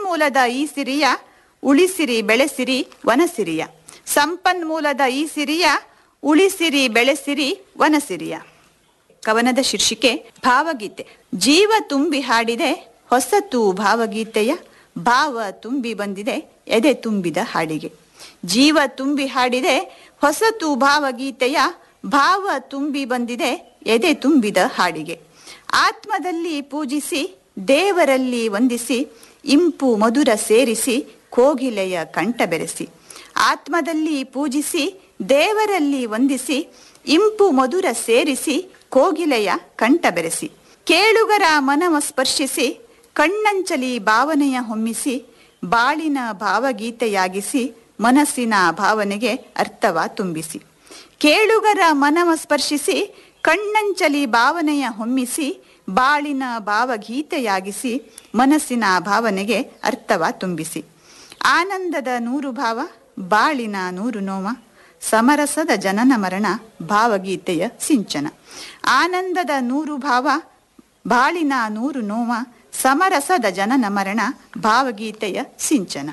ಸಂಪನ್ಮೂಲದ ಈ ಸಿರಿಯ ಉಳಿಸಿರಿ ಬೆಳೆಸಿರಿ ವನಸಿರಿಯ ಸಂಪನ್ಮೂಲದ ಈ ಸಿರಿಯ ಉಳಿಸಿರಿ ಬೆಳೆಸಿರಿ ವನಸಿರಿಯ ಕವನದ ಶೀರ್ಷಿಕೆ ಭಾವಗೀತೆ ಜೀವ ತುಂಬಿ ಹಾಡಿದೆ ಹೊಸತು ಭಾವಗೀತೆಯ ಭಾವ ತುಂಬಿ ಬಂದಿದೆ ಎದೆ ತುಂಬಿದ ಹಾಡಿಗೆ ಜೀವ ತುಂಬಿ ಹಾಡಿದೆ ಹೊಸತು ಭಾವಗೀತೆಯ ಭಾವ ತುಂಬಿ ಬಂದಿದೆ ಎದೆ ತುಂಬಿದ ಹಾಡಿಗೆ ಆತ್ಮದಲ್ಲಿ ಪೂಜಿಸಿ ದೇವರಲ್ಲಿ ವಂದಿಸಿ ಇಂಪು ಮಧುರ ಸೇರಿಸಿ ಕೋಗಿಲೆಯ ಕಂಠ ಬೆರೆಸಿ ಆತ್ಮದಲ್ಲಿ ಪೂಜಿಸಿ ದೇವರಲ್ಲಿ ವಂದಿಸಿ ಇಂಪು ಮಧುರ ಸೇರಿಸಿ ಕೋಗಿಲೆಯ ಕಂಠ ಬೆರೆಸಿ ಕೇಳುಗರ ಮನವ ಸ್ಪರ್ಶಿಸಿ ಕಣ್ಣಂಚಲಿ ಭಾವನೆಯ ಹೊಮ್ಮಿಸಿ ಬಾಳಿನ ಭಾವಗೀತೆಯಾಗಿಸಿ ಮನಸ್ಸಿನ ಭಾವನೆಗೆ ಅರ್ಥವ ತುಂಬಿಸಿ ಕೇಳುಗರ ಮನವ ಸ್ಪರ್ಶಿಸಿ ಕಣ್ಣಂಚಲಿ ಭಾವನೆಯ ಹೊಮ್ಮಿಸಿ ಬಾಳಿನ ಭಾವಗೀತೆಯಾಗಿಸಿ ಮನಸ್ಸಿನ ಭಾವನೆಗೆ ಅರ್ಥವ ತುಂಬಿಸಿ ಆನಂದದ ನೂರು ಭಾವ ಬಾಳಿನ ನೂರು ನೋವ ಸಮರಸದ ಜನನ ಮರಣ ಭಾವಗೀತೆಯ ಸಿಂಚನ ಆನಂದದ ನೂರು ಭಾವ ಬಾಳಿನ ನೂರು ನೋವ ಸಮರಸದ ಜನನ ಮರಣ ಭಾವಗೀತೆಯ ಸಿಂಚನ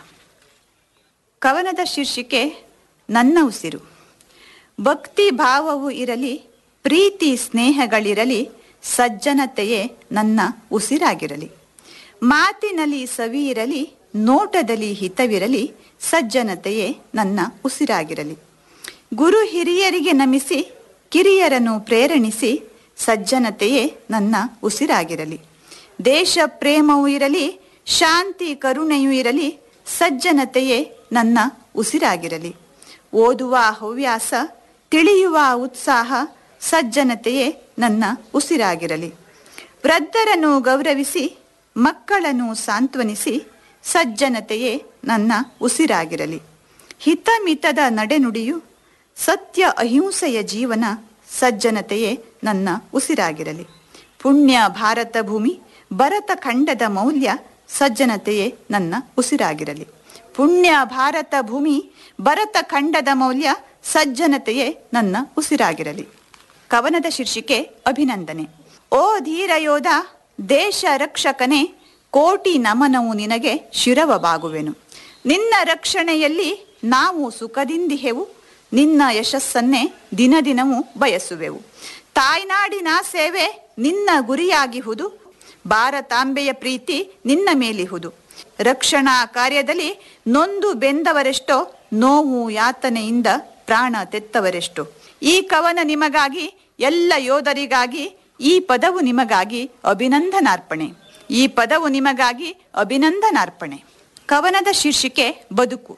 ಕವನದ ಶೀರ್ಷಿಕೆ ನನ್ನ ಉಸಿರು ಭಕ್ತಿ ಭಾವವು ಇರಲಿ ಪ್ರೀತಿ ಸ್ನೇಹಗಳಿರಲಿ ಸಜ್ಜನತೆಯೇ ನನ್ನ ಉಸಿರಾಗಿರಲಿ ಮಾತಿನಲ್ಲಿ ಸವಿ ಇರಲಿ ನೋಟದಲ್ಲಿ ಹಿತವಿರಲಿ ಸಜ್ಜನತೆಯೇ ನನ್ನ ಉಸಿರಾಗಿರಲಿ ಗುರು ಹಿರಿಯರಿಗೆ ನಮಿಸಿ ಕಿರಿಯರನ್ನು ಪ್ರೇರಣಿಸಿ ಸಜ್ಜನತೆಯೇ ನನ್ನ ಉಸಿರಾಗಿರಲಿ ದೇಶ ಪ್ರೇಮವೂ ಇರಲಿ ಶಾಂತಿ ಕರುಣೆಯೂ ಇರಲಿ ಸಜ್ಜನತೆಯೇ ನನ್ನ ಉಸಿರಾಗಿರಲಿ ಓದುವ ಹವ್ಯಾಸ ತಿಳಿಯುವ ಉತ್ಸಾಹ ಸಜ್ಜನತೆಯೇ ನನ್ನ ಉಸಿರಾಗಿರಲಿ ವೃದ್ಧರನ್ನು ಗೌರವಿಸಿ ಮಕ್ಕಳನ್ನು ಸಾಂತ್ವನಿಸಿ ಸಜ್ಜನತೆಯೇ ನನ್ನ ಉಸಿರಾಗಿರಲಿ ಹಿತಮಿತದ ನಡೆನುಡಿಯು ಸತ್ಯ ಅಹಿಂಸೆಯ ಜೀವನ ಸಜ್ಜನತೆಯೇ ನನ್ನ ಉಸಿರಾಗಿರಲಿ ಪುಣ್ಯ ಭಾರತ ಭೂಮಿ ಭರತ ಖಂಡದ ಮೌಲ್ಯ ಸಜ್ಜನತೆಯೇ ನನ್ನ ಉಸಿರಾಗಿರಲಿ ಪುಣ್ಯ ಭಾರತ ಭೂಮಿ ಭರತ ಖಂಡದ ಮೌಲ್ಯ ಸಜ್ಜನತೆಯೇ ನನ್ನ ಉಸಿರಾಗಿರಲಿ ಕವನದ ಶೀರ್ಷಿಕೆ ಅಭಿನಂದನೆ ಓ ಧೀರ ಯೋಧ ದೇಶ ರಕ್ಷಕನೇ ಕೋಟಿ ನಮನವು ನಿನಗೆ ಶಿರವ ಬಾಗುವೆನು ನಿನ್ನ ರಕ್ಷಣೆಯಲ್ಲಿ ನಾವು ಸುಖದಿಂದಿಹೆವು ನಿನ್ನ ಯಶಸ್ಸನ್ನೇ ದಿನ ದಿನವೂ ಬಯಸುವೆವು ತಾಯ್ನಾಡಿನ ಸೇವೆ ನಿನ್ನ ಗುರಿಯಾಗಿಹುದು ಭಾರತಾಂಬೆಯ ಪ್ರೀತಿ ನಿನ್ನ ಮೇಲಿಹುದು ರಕ್ಷಣಾ ಕಾರ್ಯದಲ್ಲಿ ನೊಂದು ಬೆಂದವರೆಷ್ಟೋ ನೋವು ಯಾತನೆಯಿಂದ ಪ್ರಾಣ ತೆತ್ತವರೆಷ್ಟೋ ಈ ಕವನ ನಿಮಗಾಗಿ ಎಲ್ಲ ಯೋಧರಿಗಾಗಿ ಈ ಪದವು ನಿಮಗಾಗಿ ಅಭಿನಂದನಾರ್ಪಣೆ ಈ ಪದವು ನಿಮಗಾಗಿ ಅಭಿನಂದನಾರ್ಪಣೆ ಕವನದ ಶೀರ್ಷಿಕೆ ಬದುಕು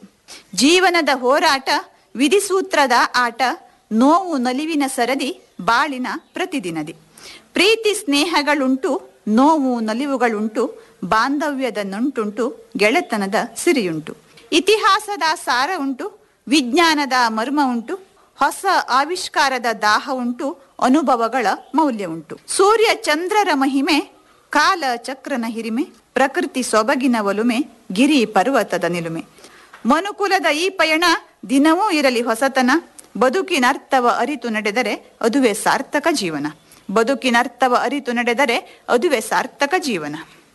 ಜೀವನದ ಹೋರಾಟ ವಿಧಿಸೂತ್ರದ ಆಟ ನೋವು ನಲಿವಿನ ಸರದಿ ಬಾಳಿನ ಪ್ರತಿದಿನದಿ ಪ್ರೀತಿ ಸ್ನೇಹಗಳುಂಟು ನೋವು ನಲಿವುಗಳುಂಟು ಬಾಂಧವ್ಯದ ನಂಟುಂಟು ಗೆಳೆತನದ ಸಿರಿಯುಂಟು ಇತಿಹಾಸದ ಸಾರ ಉಂಟು ವಿಜ್ಞಾನದ ಮರ್ಮ ಉಂಟು ಹೊಸ ಆವಿಷ್ಕಾರದ ದಾಹ ಉಂಟು ಅನುಭವಗಳ ಮೌಲ್ಯ ಉಂಟು ಸೂರ್ಯ ಚಂದ್ರರ ಮಹಿಮೆ ಕಾಲ ಚಕ್ರನ ಹಿರಿಮೆ ಪ್ರಕೃತಿ ಸೊಬಗಿನ ಒಲುಮೆ ಗಿರಿ ಪರ್ವತದ ನಿಲುಮೆ ಮನುಕುಲದ ಈ ಪಯಣ ದಿನವೂ ಇರಲಿ ಹೊಸತನ ಬದುಕಿನರ್ಥವ ಅರಿತು ನಡೆದರೆ ಅದುವೇ ಸಾರ್ಥಕ ಜೀವನ ಬದುಕಿನರ್ಥವ ಅರಿತು ನಡೆದರೆ ಅದುವೇ ಸಾರ್ಥಕ ಜೀವನ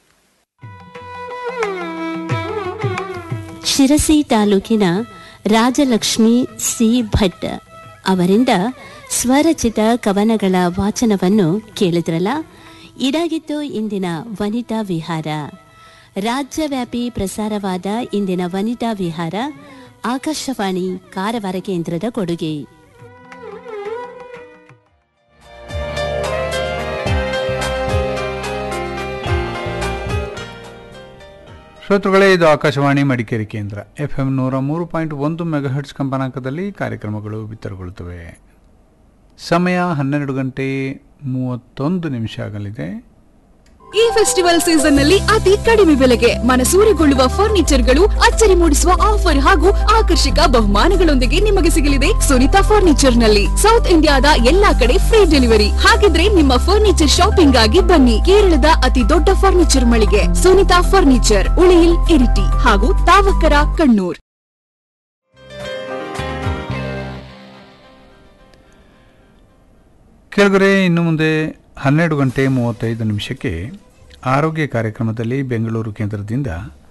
ಶಿರಸಿ ತಾಲೂಕಿನ ರಾಜಲಕ್ಷ್ಮಿ ಸಿ ಭಟ್ ಅವರಿಂದ ಸ್ವರಚಿತ ಕವನಗಳ ವಾಚನವನ್ನು ಕೇಳಿದ್ರಲ್ಲ ಇದಾಗಿತ್ತು ಇಂದಿನ ವನಿತಾ ವಿಹಾರ ರಾಜ್ಯವ್ಯಾಪಿ ಪ್ರಸಾರವಾದ ಇಂದಿನ ವನಿತಾ ವಿಹಾರ ಆಕಾಶವಾಣಿ ಕಾರವಾರ ಕೇಂದ್ರದ ಕೊಡುಗೆ ಶ್ರೋತೃಗಳೇ ಇದು ಆಕಾಶವಾಣಿ ಮಡಿಕೇರಿ ಕೇಂದ್ರ ಎಫ್ ಎಂ ನೂರ ಮೂರು ಪಾಯಿಂಟ್ ಒಂದು ಮೆಗಾಹರ್ಟ್ಸ್ ಕಂಪನಾಂಕದಲ್ಲಿ ಕಾರ್ಯಕ್ರಮಗಳು ಬಿತ್ತರಗೊಳ್ಳುತ್ತವೆ ಸಮಯ ಹನ್ನೆರಡು ಗಂಟೆ ಮೂವತ್ತೊಂದು ನಿಮಿಷ ಆಗಲಿದೆ ಈ ಫೆಸ್ಟಿವಲ್ ಸೀಸನ್ ನಲ್ಲಿ ಅತಿ ಕಡಿಮೆ ಬೆಲೆಗೆ ಮನಸೂರೆಗೊಳ್ಳುವ ಫರ್ನಿಚರ್ಗಳು ಅಚ್ಚರಿ ಮೂಡಿಸುವ ಆಫರ್ ಹಾಗೂ ಆಕರ್ಷಕ ಬಹುಮಾನಗಳೊಂದಿಗೆ ನಿಮಗೆ ಸಿಗಲಿದೆ ಸುನಿತಾ ಫರ್ನಿಚರ್ ನಲ್ಲಿ ಸೌತ್ ಇಂಡಿಯಾದ ಎಲ್ಲಾ ಕಡೆ ಫ್ರೀ ಡೆಲಿವರಿ ಹಾಗಿದ್ರೆ ನಿಮ್ಮ ಫರ್ನಿಚರ್ ಶಾಪಿಂಗ್ ಆಗಿ ಬನ್ನಿ ಕೇರಳದ ಅತಿ ದೊಡ್ಡ ಫರ್ನಿಚರ್ ಮಳಿಗೆ ಸುನಿತಾ ಫರ್ನಿಚರ್ ಉಳಿಯಿಲ್ ಇರಿಟಿ ಹಾಗೂ ತಾವಕರ ಕಣ್ಣೂರ್ ಕೆಳಗರೆ ಇನ್ನು ಮುಂದೆ ಹನ್ನೆರಡು ಗಂಟೆ ಮೂವತ್ತೈದು ನಿಮಿಷಕ್ಕೆ ಆರೋಗ್ಯ ಕಾರ್ಯಕ್ರಮದಲ್ಲಿ ಬೆಂಗಳೂರು ಕೇಂದ್ರದಿಂದ